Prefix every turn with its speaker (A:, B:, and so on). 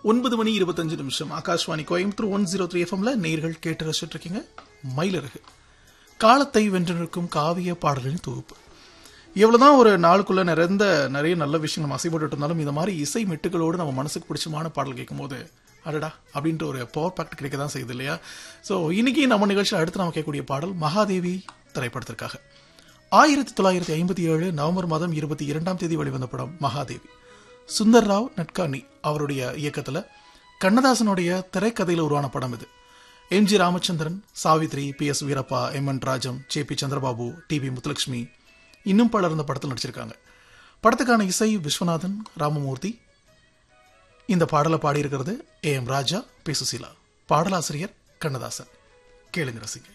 A: ஒன்பது மணி இருபத்தஞ்சு நிமிஷம் Akashvani Coimbatore one zero three எஃப்எம்ல நேர்கள் கேட்டு ரசிச்சுட்டு இருக்கீங்க மயிலருகு காலத்தை வென்று நிற்கும் காவிய பாடலின் தொகுப்பு எவ்வளவுதான் ஒரு நாளுக்குள்ள நிறைந்த நிறைய நல்ல விஷயங்கள் நம்ம அசைப்பட்டு இருந்தாலும் இந்த மாதிரி இசை மெட்டுகளோடு நம்ம மனசுக்கு பிடிச்சமான பாடல் கேட்கும்போது அடடா அப்படின்ற ஒரு பவர் பேக்ட் கிடைக்க தான் செய்யுது இல்லையா ஸோ இன்னைக்கு நம்ம நிகழ்ச்சியில் அடுத்து நம்ம கேட்கக்கூடிய பாடல் மகாதேவி திரைப்படத்திற்காக ஆயிரத்தி தொள்ளாயிரத்தி ஐம்பத்தி ஏழு நவம்பர் மாதம் இருபத்தி இரண்டாம் தேதி வெளிவந்த படம் மகாதேவி சுந்தர் ராவ் நட்கானி அவருடைய இயக்கத்துல கண்ணதாசனுடைய திரைக்கதையில் உருவான படம் இது M G Ramachandran Savitri P S Veerappa M N Rajam J P Chandrababu T P Muthulakshmi இன்னும் பலர் இந்த படத்தில் நடிச்சிருக்காங்க படத்துக்கான இசை விஸ்வநாதன் ராமமூர்த்தி இந்த பாடலை பாடியிருக்கிறது A M Raja P Susheela பாடலாசிரியர் கண்ணதாசன் கேளுங்க ரசிங்க